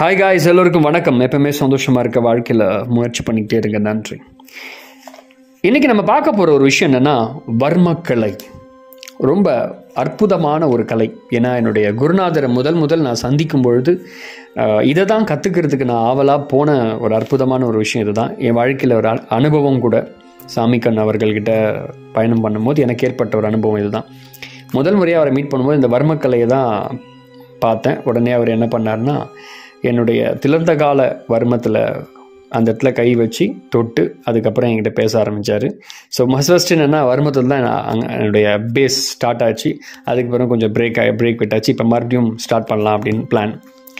hi guys எல்லோருக்கும் வணக்கம் எப்பவுமே சந்தோஷமாக இருக்க வாழ்க்கையில் முயற்சி பண்ணிக்கிட்டே இருங்க நன்றி இன்றைக்கி நம்ம பார்க்க போகிற ஒரு விஷயம் என்னென்னா வர்மக்கலை ரொம்ப அற்புதமான ஒரு கலை ஏன்னா என்னுடைய குருநாதரை முதல் முதல் நான் சந்திக்கும் பொழுது அஹ், இதை தான் கற்றுக்கிறதுக்கு நான் ஆவலாக போன ஒரு அற்புதமான ஒரு விஷயம் இதுதான் என் வாழ்க்கையில் ஒரு அ- அனுபவம் கூட சாமிக்கண் அவர்கள்கிட்ட பயணம் பண்ணும்போது எனக்கு ஏற்பட்ட ஒரு அனுபவம் இதுதான் முதல் முறையாக அவரை மீட் பண்ணும்போது இந்த வர்மக்கலையை தான் பார்த்தேன் உடனே அவர் என்ன பண்ணார்னா என்னுடைய திளர்ந்த கால வர்மத்தில் அந்த இடத்துல கை வச்சு தொட்டு அதுக்கப்புறம் என்கிட்ட பேச ஆரம்பித்தார் ஸோ மஸ்ட் ஃபஸ்ட் என்னென்னா வர்மத்தில் தான் நான் அங்க என்னுடைய பேஸ் ஸ்டார்ட் ஆச்சு அதுக்கப்புறம் கொஞ்சம் பிரேக் ஆகி பிரேக் விட்டாச்சு இப்போ மறுபடியும் ஸ்டார்ட் பண்ணலாம் அப்படின்னு பிளான்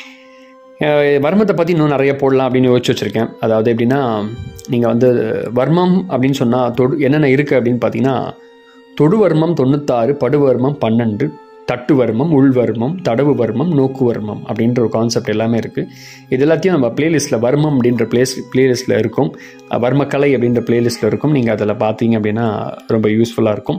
வர்மத்தை பற்றி இன்னும் நிறைய போடலாம் அப்படின்னு யோசிச்சு வச்சுருக்கேன் அதாவது எப்படின்னா நீங்கள் வந்து வர்மம் அப்படின்னு சொன்னால் தொடு என்னென்ன இருக்குது அப்படின்னு பார்த்தீங்கன்னா தொடுவர்மம் தொண்ணூத்தாறு படுவர்மம் பன்னெண்டு தட்டு வர்மம் உள்வர்மம் தடவு வர்மம் நோக்கு வர்மம் அப்படின்ற ஒரு கான்செப்ட் எல்லாமே இருக்குது இது எல்லாத்தையும் நம்ம பிளேலிஸ்ட்டில் வர்மம் அப்படின்ற பிளேஸ் பிளேலிஸ்ட்டில் இருக்கும் அஹ் வர்மக்கலை அப்படின்ற பிளேலிஸ்ட்டில் இருக்கும் நீங்கள் அதில் பார்த்தீங்க அப்படின்னா ரொம்ப யூஸ்ஃபுல்லாக இருக்கும்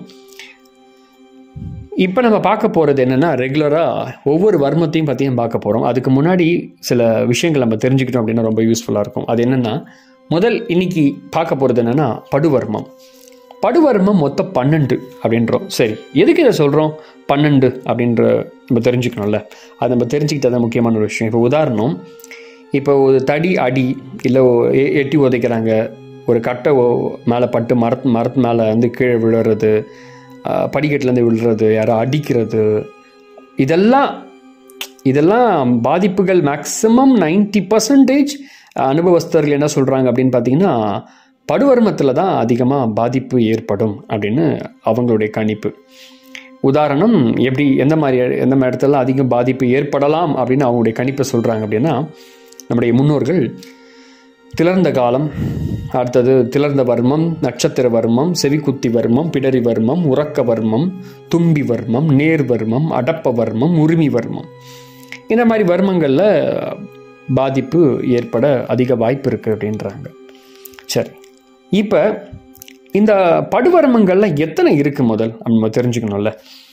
இப்போ நம்ம பார்க்க போகிறது என்னென்னா ரெகுலராக ஒவ்வொரு வர்மத்தையும் பற்றியும் பார்க்க போகிறோம் அதுக்கு முன்னாடி சில விஷயங்கள் நம்ம தெரிஞ்சுக்கிட்டோம் அப்படின்னா ரொம்ப யூஸ்ஃபுல்லாக இருக்கும் அது என்னென்னா முதல் இன்னைக்கு பார்க்க போகிறது என்னென்னா படுவர்மம் படுவர்மம் மொத்தம் பன்னெண்டு அப்படின்றோம் சரி எதுக்கு இதை சொல்கிறோம் பன்னெண்டு அப்படின்ற நம்ம தெரிஞ்சுக்கணும்ல அது நம்ம தெரிஞ்சுக்கிட்டது தான் முக்கியமான ஒரு விஷயம் இப்போ உதாரணம் இப்போ ஒரு தடி அடி இல்லை எ- எட்டி உதைக்கிறாங்க ஒரு கட்டை மேலே பட்டு மரத்து மரத்து மேலே வந்து கீழே விழுறது ஆஹ் படிக்கட்டுலேருந்து விழுறது யாரோ அடிக்கிறது இதெல்லாம் இதெல்லாம் பாதிப்புகள் மேக்ஸிமம் 90% பர்சன்டேஜ் அனுபவஸ்தர்கள் என்ன சொல்கிறாங்க அப்படின்னு பார்த்தீங்கன்னா படுவர்மத்தில் தான் அதிகமாக பாதிப்பு ஏற்படும் அப்படின்னு அவங்களுடைய கணிப்பு உதாரணம் எப்படி எந்த மாதிரி எந்த மாதிரி இடத்துல அதிக பாதிப்பு ஏற்படலாம் அப்படின்னு அவங்களுடைய கணிப்பை சொல்கிறாங்க அப்படின்னா நம்முடைய முன்னோர்கள் திளர்ந்த காலம் அடுத்தது திளர்ந்த வர்மம் நட்சத்திர வர்மம் செவிக்குத்தி வர்மம் பிடரி வர்மம் உறக்க வர்மம் தும்பி வர்மம் நேர் வர்மம் அடப்ப வர்மம் உரிமி வர்மம் இந்த மாதிரி வர்மங்களில் பாதிப்பு ஏற்பட அதிக வாய்ப்பு இருக்குது அப்படின்றாங்க சரி இப்போ இந்த படுவர்மங்கள்ல எத்தனை இருக்குது முதல் நம்ம தெரிஞ்சுக்கணும்ல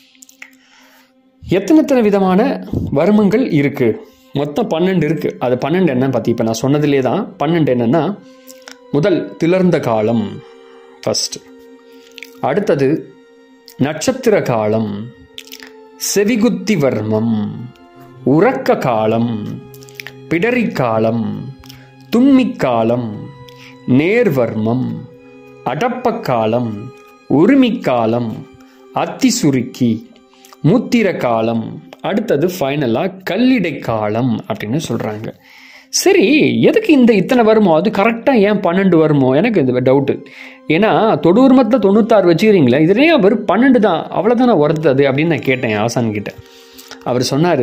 எத்தனை எத்தனை விதமான வர்மங்கள் இருக்குது மொத்தம் பன்னெண்டு இருக்குது அது பன்னெண்டு என்ன பார்த்தி இப்போ நான் சொன்னதுலே தான் பன்னெண்டு என்னென்னா முதல் திளர்ந்த காலம் ஃபஸ்ட் அடுத்தது நட்சத்திர காலம் செவிகுத்தி வர்மம் உறக்க காலம் பிடரி காலம் தும்மிக் காலம் நேர்வர்மம் அடப்ப காலம் உரிமிக் காலம் அத்தி சுருக்கி மூத்திர காலம் அடுத்தது ஃபைனலாக கல்லிடை காலம் அப்படின்னு சொல்கிறாங்க சரி எதுக்கு இந்த இத்தனை வருமோ அது கரெக்டாக ஏன் பன்னெண்டு வருமோ எனக்கு இந்த டவுட்டு ஏன்னா தொண்ணூறுமத்தில் தொண்ணூத்தாறு வச்சுக்கிறீங்களே இதுலேயே அவர் பன்னெண்டு தான் அவ்வளோதானே வருது அது அப்படின்னு நான் கேட்டேன் ஆசான் கிட்ட அவர் சொன்னார்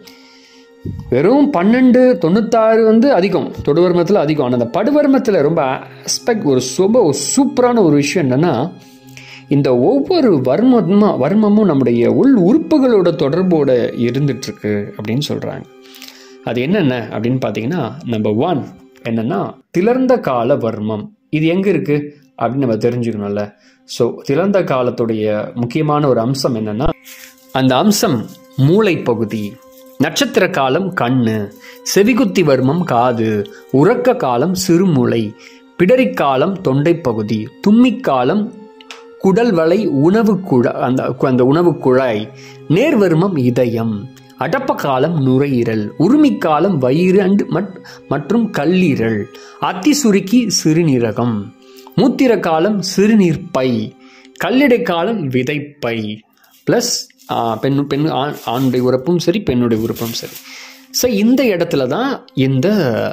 வெறும் பன்னெண்டு தொண்ணூத்தாறு வந்து அதிகம் தொடுவர்மத்தில் அதிகம் ஆனால் அந்த படுவர்மத்தில் ரொம்ப ஆஸ்பெக்ட் ஒரு சுப ஒரு சூப்பரான ஒரு விஷயம் என்னென்னா இந்த ஒவ்வொரு வர்மமா வர்மமும் நம்முடைய உள் உறுப்புகளோட தொடர்போட இருந்துட்டுருக்கு அப்படின்னு சொல்கிறாங்க அது என்னென்ன அப்படின்னு பார்த்தீங்கன்னா நம்பர் ஒன் என்னென்னா திளர்ந்த கால வர்மம் இது எங்கே இருக்குது அப்படின்னு நம்ம தெரிஞ்சுக்கணும்ல ஸோ திறந்த காலத்துடைய முக்கியமான ஒரு அம்சம் என்னென்னா அந்த அம்சம் மூளை பகுதி நட்சத்திர காலம் கண்ணு செவிகுத்தி வர்மம் காது உறக்க காலம் சிறுமூளை பிடரிக் காலம் தொண்டை பகுதி தும்மிக் காலம் குடல் வலை உணவு குழா அந்த அந்த உணவு குழாய் நேர்வர்மம் இதயம் அடப்ப காலம் நுரையீரல் உரிமிக் காலம் வயிறு அண்டு மட்- மற்றும் கல்லீரல் அத்தி சுருக்கி சிறுநீரகம் மூத்திர காலம் சிறுநீர்ப்பை கல்லிடை காலம் விதைப்பை ப்ளஸ் பெண் பெண் ஆண் ஆணுடைய உறுப்பும் சரி பெண்ணுடைய உறுப்பும் சரி ஸோ இந்த இடத்துல தான் இந்த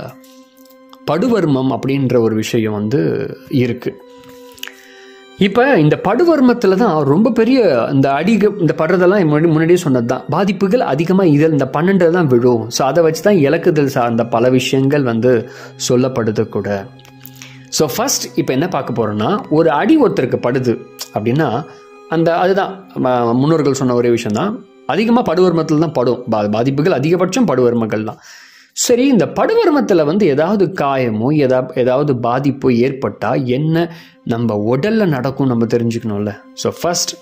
படுவர்மம் அப்படின்ற ஒரு விஷயம் வந்து இருக்குது இப்போ இந்த படுவர்மத்தில் தான் ரொம்ப பெரிய இந்த அடிக இந்த படுறதெல்லாம் முன்னாடி முன்னாடியே சொன்னது தான் பாதிப்புகள் அதிகமாக இதில் இந்த பன்னெண்டு தான் விழும் ஸோ அதை வச்சு தான் இலக்குதல் சார்ந்த பல விஷயங்கள் வந்து சொல்லப்படுது கூட ஸோ ஃபர்ஸ்ட் இப்போ என்ன பார்க்க போகிறோன்னா ஒரு அடி ஒருத்தருக்கு படுது அப்படின்னா அந்த அதுதான் ம- முன்னோர்கள் சொன்ன ஒரே விஷயம் தான் அதிகமாக படுவர்மத்தில் தான் படும் பா பாதிப்புகள் அதிகபட்சம் படுவர்மங்கள் தான் சரி இந்த படுவர்மத்தில் வந்து ஏதாவது காயமோ ஏதா ஏதாவது பாதிப்போ ஏற்பட்டால் என்ன நம்ம உடல்ல நடக்கும் நம்ம தெரிஞ்சுக்கணும்ல ஸோ ஃபர்ஸ்ட்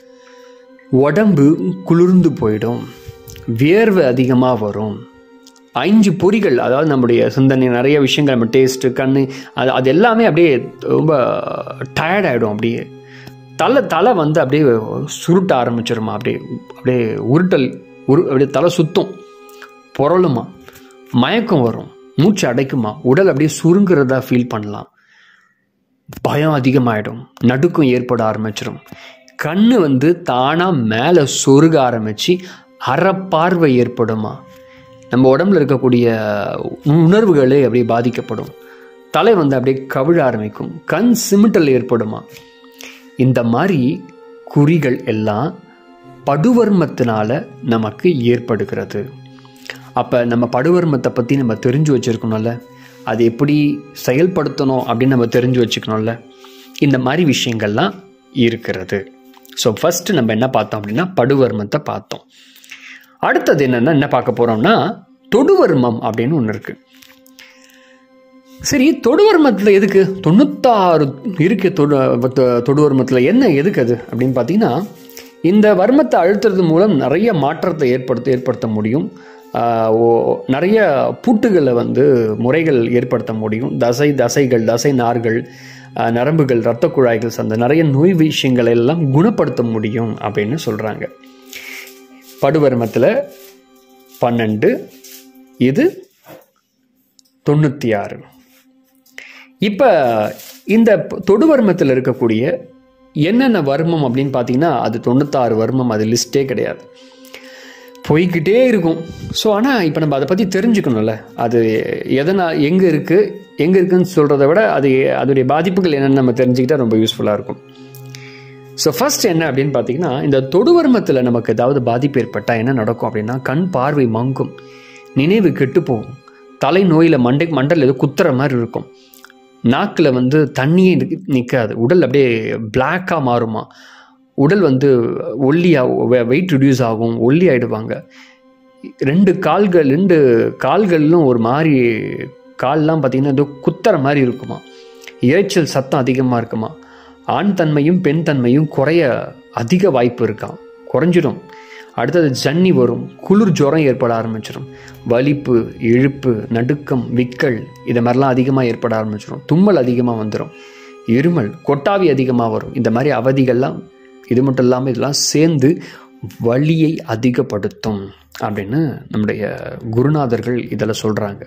உடம்பு குளிர்ந்து போயிடும் வியர்வை அதிகமாக வரும் ஐந்து பொறிகள் அதாவது நம்முடைய சிந்தனை நிறைய விஷயங்கள் நம்ம டேஸ்ட்டு கண் அது அது எல்லாமே அப்படியே ரொம்ப டயர்ட் ஆகிடும் அப்படியே தலை தலை வந்து அப்படியே சுருட்ட ஆரம்பிச்சிருமா அப்படியே அப்படியே உருட்டல் உரு அப்படியே தலை சுத்தும் புரளுமா மயக்கம் வரும் மூச்சு அடைக்குமா உடல் அப்படியே சுருங்குறதா ஃபீல் பண்ணலாம் பயம் அதிகமாயிடும் நடுக்கம் ஏற்பட ஆரம்பிச்சிடும் கண்ணு வந்து தானாக மேலே சொருக ஆரம்பித்து அறப்பார்வை ஏற்படுமா நம்ம உடம்புல இருக்கக்கூடிய உணர்வுகளே அப்படியே பாதிக்கப்படும் தலை வந்து அப்படியே கவிழ ஆரம்பிக்கும் கண் சிமிட்டல் ஏற்படுமா இந்த மாதிரி குறிகள் எல்லாம் படுவர்மத்தினால நமக்கு ஏற்படுகிறது அப்போ நம்ம படுவர்மத்தை பற்றி நம்ம தெரிஞ்சு வச்சுருக்கணும்ல அது எப்படி செயல்படுத்தணும் அப்படின்னு நம்ம தெரிஞ்சு வச்சுக்கணும்ல இந்த மாதிரி விஷயங்கள்லாம் இருக்கிறது ஸோ ஃபஸ்ட்டு நம்ம என்ன பார்த்தோம் அப்படின்னா படுவர்மத்தை பார்த்தோம் அடுத்தது என்னென்னா என்ன பார்க்க போகிறோம்னா தொடுவர்மம் அப்படின்னு ஒன்று இருக்குது சரி தொடுவர்மத்தில் எதுக்கு தொண்ணூத்தாறு இருக்கு தொடு தொ- தொடுவர்மத்தில் என்ன எதுக்கு அது அப்படின்னு பார்த்தீங்கன்னா இந்த வர்மத்தை அழுத்துறது மூலம் நிறைய மாற்றத்தை ஏற்படுத்த ஏற்படுத்த முடியும் ஆஹ் ஓ- நிறைய பூட்டுகளை வந்து முறைகள் ஏற்படுத்த முடியும் தசை தசைகள் தசை நார்கள் ஆஹ் நரம்புகள் இரத்த குழாய்கள் சார்ந்த நிறைய நோய் விஷயங்களை எல்லாம் குணப்படுத்த முடியும் அப்படின்னு சொல்கிறாங்க படுவர்மத்தில் பன்னெண்டு இது தொண்ணூற்றி ஆறு இப்போ இந்த ப- தொடுவர்மத்தில் இருக்கக்கூடிய என்னென்ன வர்மம் அப்படின்னு பார்த்தீங்கன்னா அது தொண்ணூத்தாறு வர்மம் அது லிஸ்ட்டே கிடையாது போய்க்கிட்டே இருக்கும் ஸோ ஆனால் இப்போ நம்ம அதை பற்றி தெரிஞ்சுக்கணும்ல அது எதனால் எங்கே இருக்குது எங்கே இருக்குன்னு சொல்கிறத விட அது அதோடைய பாதிப்புகள் என்னென்னு நம்ம தெரிஞ்சுக்கிட்டா ரொம்ப யூஸ்ஃபுல்லாக இருக்கும் ஸோ ஃபர்ஸ்ட் என்ன அப்படின்னு பார்த்தீங்கன்னா இந்த தொடுவர்மத்தில் நமக்கு ஏதாவது பாதிப்பு ஏற்பட்டால் என்ன நடக்கும் அப்படின்னா கண் பார்வை மங்கும் நினைவு கெட்டு போகும் தலை நோயில் மண்டை மண்டல் ஏதோ குத்துற மாதிரி இருக்கும் நாக்கில் வந்து தண்ணியே நிற்காது உடல் அப்படியே பிளாக்காக மாறுமா உடல் வந்து ஒல்லியாக வெயிட் ரிடியூஸ் ஆகும் ஒல்லி ஆயிடுவாங்க ரெண்டு கால்கள் ரெண்டு கால்களிலும் ஒரு மாதிரி கால்லாம் பார்த்தீங்கன்னா ஏதோ குத்துற மாதிரி இருக்குமா இரைச்சல் சத்தம் அதிகமாக இருக்குமா ஆண் தன்மையும் பெண் தன்மையும் குறைய அதிக வாய்ப்பு இருக்காம் குறைஞ்சிடும் அடுத்தது ஜன்னி வரும் குளிர் ஜுரம் ஏற்பட ஆரம்பிச்சிடும் வலிப்பு இழுப்பு நடுக்கம் விக்கல் இது மாதிரிலாம் அதிகமாக ஏற்பட ஆரம்பிச்சிடும் தும்மல் அதிகமாக வந்துடும் இருமல் கொட்டாவி அதிகமாக வரும் இந்த மாதிரி அவதிகள்லாம் இது மட்டும் இல்லாமல் இதெல்லாம் சேர்ந்து வலியை அதிகப்படுத்தும் அப்படின்னு நம்முடைய குருநாதர்கள் இதில் சொல்கிறாங்க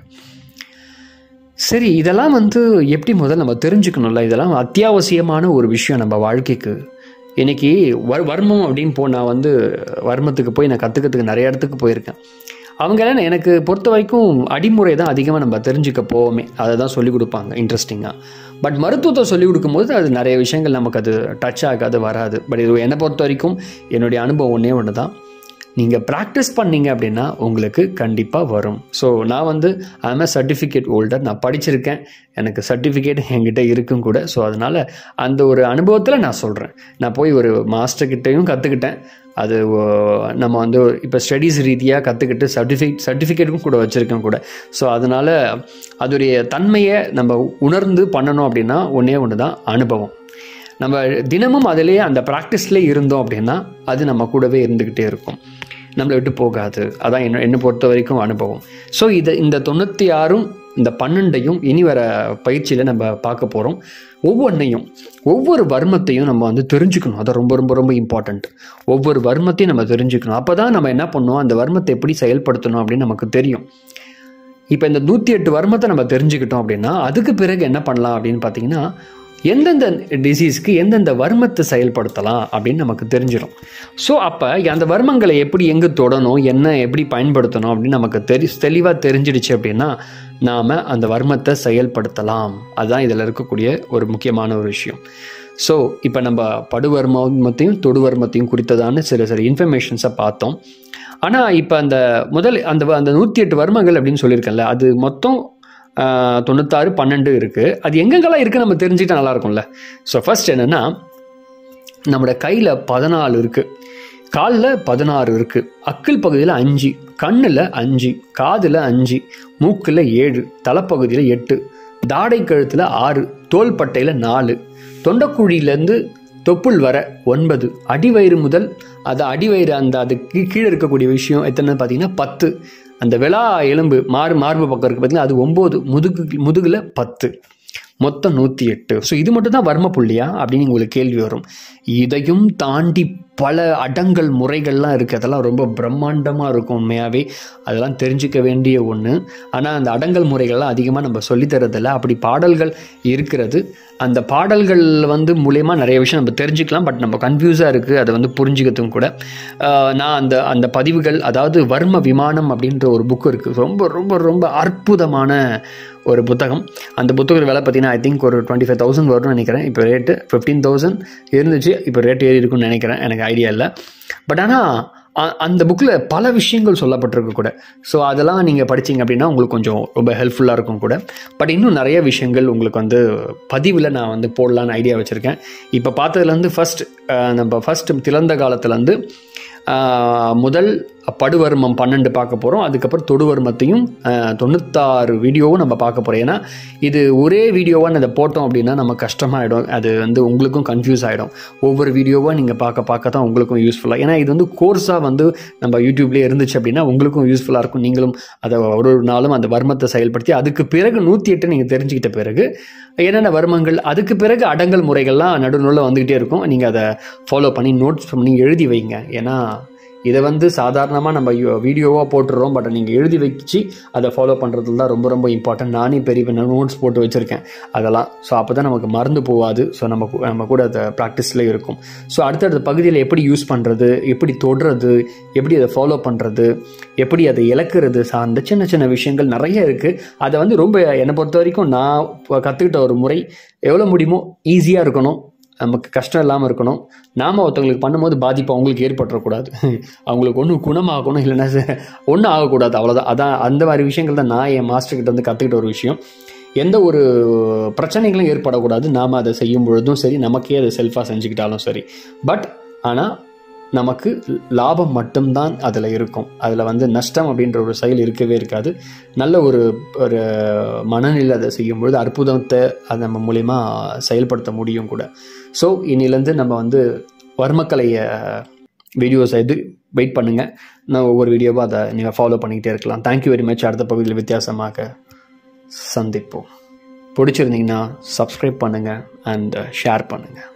சரி இதெல்லாம் வந்து எப்படி முதல்ல நம்ம தெரிஞ்சுக்கணும்ல இதெல்லாம் அத்தியாவசியமான ஒரு விஷயம் நம்ம வாழ்க்கைக்கு இன்னைக்கு வர் வர்மம் அப்படின்னு போ நான் வந்து வர்மத்துக்கு போய் நான் கற்றுக்கிறதுக்கு நிறைய இடத்துக்கு போயிருக்கேன் அவங்க என்ன எனக்கு பொறுத்த வரைக்கும் அடிமுறை தான் அதிகமாக நம்ம தெரிஞ்சுக்க போவோமே அதை தான் சொல்லிக் கொடுப்பாங்க இன்ட்ரெஸ்டிங்காக பட் மருத்துவத்தை சொல்லிக் கொடுக்கும்போது அது நிறைய விஷயங்கள் நமக்கு அது டச் ஆகாது வராது பட் இது என்னை பொறுத்த வரைக்கும் என்னுடைய அனுபவம் ஒன்றே ஒன்று தான் நீங்கள் ப்ராக்டிஸ் பண்ணீங்க அப்படின்னா உங்களுக்கு கண்டிப்பாக வரும் ஸோ நான் வந்து ஐம் சர்டிஃபிகேட் ஹோல்டர் நான் படிச்சிருக்கேன் எனக்கு சர்டிஃபிகேட் என்கிட்ட இருக்கும் கூட ஸோ அதனால் அந்த ஒரு அனுபவத்தில் நான் சொல்கிறேன் நான் போய் ஒரு மாஸ்டர் கிட்டேயும் கற்றுக்கிட்டேன் அது ஓ, நம்ம வந்து இப்போ ஸ்டடீஸ் ரீதியாக கற்றுக்கிட்டு சர்டிஃபிகேட் சர்டிஃபிகேட்டும் கூட வச்சுருக்கேன் கூட ஸோ அதனால் அதோடைய தன்மையை நம்ம உணர்ந்து பண்ணணும் அப்படின்னா ஒன்றே ஒன்று தான் அனுபவம் நம்ம தினமும் அதிலேயே அந்த ப்ராக்டிஸ்லேயே இருந்தோம் அப்படின்னா அது நம்ம கூடவே இருந்துக்கிட்டே இருக்கும் நம்மளை விட்டு போகாது அதான் என்ன என்னை பொறுத்த வரைக்கும் அனுபவம் ஸோ இதை இந்த தொண்ணூற்றி ஆறும் இந்த பன்னெண்டையும் இனி வர பயிற்சியில் நம்ம பார்க்க போகிறோம் ஒவ்வொன்றையும் ஒவ்வொரு வர்மத்தையும் நம்ம வந்து தெரிஞ்சுக்கணும் அது ரொம்ப ரொம்ப ரொம்ப இம்பார்ட்டண்ட் ஒவ்வொரு வர்மத்தையும் நம்ம தெரிஞ்சுக்கணும் அப்போ தான் நம்ம என்ன பண்ணுவோம் அந்த வர்மத்தை எப்படி செயல்படுத்தணும் அப்படின்னு நமக்கு தெரியும் இப்போ இந்த நூற்றி எட்டு வர்மத்தை நம்ம தெரிஞ்சுக்கிட்டோம் அப்படின்னா அதுக்கு பிறகு என்ன பண்ணலாம் அப்படின்னு பார்த்தீங்கன்னா எந்தெந்த டிசீஸ்க்கு எந்தெந்த வர்மத்தை செயல்படுத்தலாம் அப்படின்னு நமக்கு தெரிஞ்சிடும் ஸோ அப்போ அந்த வர்மங்களை எப்படி எங்கே தொடணும் என்ன எப்படி பயன்படுத்தணும் அப்படின்னு நமக்கு தெரி தெளிவாக தெரிஞ்சிடுச்சு அப்படின்னா நாம் அந்த வர்மத்தை செயல்படுத்தலாம் அதுதான் இதில் இருக்கக்கூடிய ஒரு முக்கியமான ஒரு விஷயம் ஸோ இப்போ நம்ம படுவர்மத்தையும் தொடுவர்மத்தையும் குறித்ததான சில சில இன்ஃபர்மேஷன்ஸை பார்த்தோம் ஆனால் இப்போ அந்த முதல் அந்த வ- அந்த நூற்றி எட்டு வர்மங்கள் அப்படின்னு சொல்லியிருக்கேன்ல அது மொத்தம் ஆஹ், தொண்ணூத்தாறு பன்னெண்டு இருக்குது அது எங்கெங்கெல்லாம் இருக்குது நம்ம தெரிஞ்சுக்கிட்டா நல்லா இருக்கும்ல ஸோ ஃபர்ஸ்ட் என்னென்னா நம்மளோட கையில் பதினாலு இருக்குது காலில் பதினாறு இருக்குது அக்கிள் பகுதியில் அஞ்சு கண்ணில் அஞ்சு காதில் அஞ்சு மூக்கில் ஏழு தலைப்பகுதியில் எட்டு தாடை கழுத்தில் ஆறு தோள்பட்டையில் நாலு தொண்டைக்குழியிலேருந்து தொப்புள் வர ஒன்பது அடிவயிறு முதல் அது அடிவயிறு அந்த அதுக்கு கீழே இருக்கக்கூடிய விஷயம் எத்தனை பார்த்தீங்கன்னா பத்து அந்த விழா எலும்பு மாறு மார்பு பக்கம் இருக்குது பார்த்தீங்கன்னா அது ஒம்பது முதுகு முதுகில் பத்து மொத்தம் நூற்றி எட்டு ஸோ இது மட்டும் தான் வர்ம புள்ளியா அப்படின்னு உங்களுக்கு கேள்வி வரும் இதையும் தாண்டி பல அடங்கல் முறைகள்லாம் இருக்குது அதெல்லாம் ரொம்ப பிரம்மாண்டமாக இருக்கும் உண்மையாகவே அதெல்லாம் தெரிஞ்சுக்க வேண்டிய ஒன்று ஆனால் அந்த அடங்கல் முறைகள்லாம் அதிகமாக நம்ம சொல்லித்தரதில்ல அப்படி பாடல்கள் இருக்கிறது அந்த பாடல்கள் வந்து மூலயமா நிறைய விஷயம் நம்ம தெரிஞ்சுக்கலாம் பட் நம்ம கன்ஃபியூஸாக இருக்குது அதை வந்து புரிஞ்சுக்கிறதும் கூட ஆஹ் நான் அந்த அந்த பதிவுகள் அதாவது வர்ம விமானம் அப்படின்ற ஒரு புக்கு இருக்குது ரொம்ப ரொம்ப ரொம்ப அற்புதமான ஒரு புத்தகம் அந்த புத்தகம் விலை பார்த்தீங்கன்னா ஐ திங்க் ஒரு டுவெண்ட்டி ஃபைவ் தௌசண்ட் வரும்னு நினைக்கிறேன் இப்போ ரேட்டு ஃபிஃப்டீன் தௌசண்ட் இருந்துச்சு இப்போ ரேட் ஏறி இருக்கும்னு நினைக்கிறேன் எனக்கு ஐடியா இல்லை பட் ஆனால் அந்த புக்கில் பல விஷயங்கள் சொல்லப்பட்டிருக்கு கூட ஸோ அதெல்லாம் நீங்கள் படிச்சீங்க அப்படின்னா உங்களுக்கு கொஞ்சம் ரொம்ப ஹெல்ப்ஃபுல்லாக இருக்கும் கூட பட் இன்னும் நிறைய விஷயங்கள் உங்களுக்கு வந்து பதிவில் நான் வந்து போடலான்னு ஐடியா வச்சுருக்கேன் இப்போ பார்த்ததுலேருந்து ஃபஸ்ட் நம்ம ஃபஸ்ட் திறந்த காலத்துலேருந்து ஆஹ், முதல் படுவர்மம் பன்னெண்டு பார்க்க போகிறோம் அதுக்கப்புறம் தொடுவர்மத்தையும் ஆஹ், தொண்ணூத்தாறு வீடியோவும் நம்ம பார்க்க போகிறோம் ஏன்னா இது ஒரே வீடியோவாக அதை போட்டோம் அப்படின்னா நம்ம கஷ்டமாயிடும் அது வந்து உங்களுக்கும் கன்ஃபியூஸ் ஆகிடும் ஒவ்வொரு வீடியோவாக நீங்கள் பார்க்க பார்க்க தான் உங்களுக்கும் யூஸ்ஃபுல்லாக ஏன்னா இது வந்து கோர்ஸாக வந்து நம்ம யூடியூப்லேயே இருந்துச்சு அப்படின்னா உங்களுக்கும் யூஸ்ஃபுல்லாக இருக்கும் நீங்களும் அதை ஒரு ஒரு நாளும் அந்த வர்மத்தை செயல்படுத்தி அதுக்கு பிறகு நூற்றி எட்டு நீங்கள் தெரிஞ்சுக்கிட்ட பிறகு என்னென்ன வர்மங்கள் அதுக்கு பிறகு அடங்கல் முறைகள்லாம் நடுநூலில் வந்துக்கிட்டே இருக்கும் நீங்கள் அதை ஃபாலோ பண்ணி நோட்ஸ் பண்ணி எழுதி வைங்க ஏன்னா இதை வந்து சாதாரணமாக நம்ம வீடியோவாக போட்டுடுறோம் பட் நீங்கள் எழுதி வச்சு அதை ஃபாலோ பண்ணுறதுல தான் ரொம்ப ரொம்ப இம்பார்ட்டன்ட் நானே பெரிய பெரிய நோட்ஸ் போட்டு வச்சுருக்கேன் அதெல்லாம் ஸோ அப்போ தான் நமக்கு மறந்து போகாது ஸோ நம்ம கூ- நம்ம கூட அதை ப்ராக்டிஸில் இருக்கும் ஸோ அடுத்தடுத்த பகுதியில் எப்படி யூஸ் பண்ணுறது எப்படி தொடுறது எப்படி அதை ஃபாலோ பண்ணுறது எப்படி அதை இழக்கிறது சார்ந்த சின்ன சின்ன விஷயங்கள் நிறைய இருக்குது அதை வந்து ரொம்ப என்னை பொறுத்த வரைக்கும் நான் கற்றுக்கிட்ட ஒரு முறை எவ்வளோ முடியுமோ ஈஸியாக இருக்கணும் நமக்கு கஷ்டம் இல்லாமல் இருக்கணும் நாம் ஒருத்தவங்களுக்கு பண்ணும்போது பாதிப்பு அவங்களுக்கு ஏற்பட்டுறக்கூடாது அவங்களுக்கு ஒன்றும் குணமாகணும் இல்லைன்னா ஒன்றும் ஆகக்கூடாது அவ்வளோதான் அதான் அந்த மாதிரி விஷயங்கள் தான் நான் என் மாஸ்டர் கிட்ட வந்து கற்றுக்கிட்ட ஒரு விஷயம் எந்த ஒரு பிரச்சனைகளும் ஏற்படக்கூடாது நாம் அதை செய்யும் பொழுதும் சரி நமக்கே அதை செல்ஃபாக செஞ்சுக்கிட்டாலும் சரி பட் ஆனால் நமக்கு லாபம் மட்டும்தான் அதில் இருக்கும் அதில் வந்து நஷ்டம் அப்படின்ற ஒரு செயல் இருக்கவே இருக்காது நல்ல ஒரு ஒரு மனநிலை அதை செய்யும் பொழுது அற்புதத்தை அது நம்ம மூலிமா செயல்படுத்த முடியும் கூட ஸோ இன்னிலேருந்து நம்ம வந்து வர்மக்கலையை வீடியோஸ் இது வெயிட் பண்ணுங்கள் நான் ஒவ்வொரு வீடியோவாக அதை நீங்கள் ஃபாலோ பண்ணிக்கிட்டே இருக்கலாம் தேங்க்யூ வெரி மச் அடுத்த பகுதியில் வித்தியாசமாக சந்திப்போம் பிடிச்சிருந்தீங்கன்னா சப்ஸ்கிரைப் பண்ணுங்கள் அண்ட் ஷேர் பண்ணுங்கள்